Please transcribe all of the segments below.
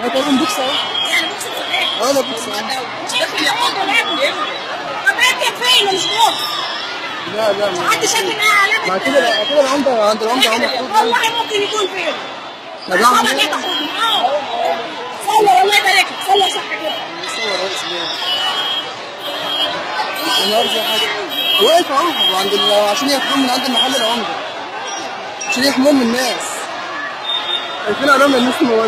انا تقريبا بوكس اهو يعني بوكس صغير اه ده بوكس اهو مش داخل ياخد ولا مهم طب انت فين مش موت لا لا ما حد شاف معاه علامه ما كده كده العمده عند العمده اهو محطوط والله ممكن يكون فين ما ده انا عمده جيت اخد معاه صلى الله يبارك لك صلى صح كده صور رئيس ليه النهارده حاجه واقف اهو عند ال... عشان ياخدوهم من عند المحل العمده عشان يحموهم من الناس شايفين عليهم الناس موت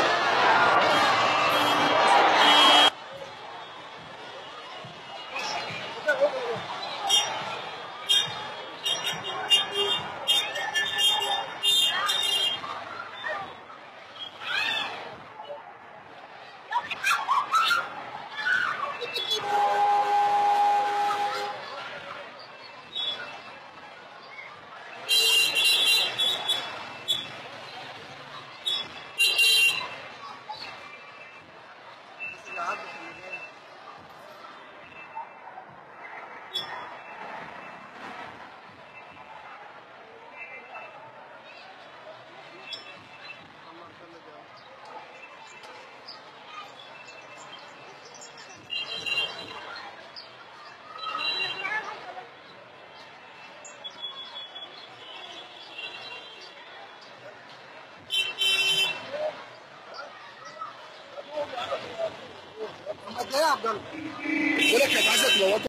قد ايه يا عبد الله؟ بقول لك كانت عايزه تموت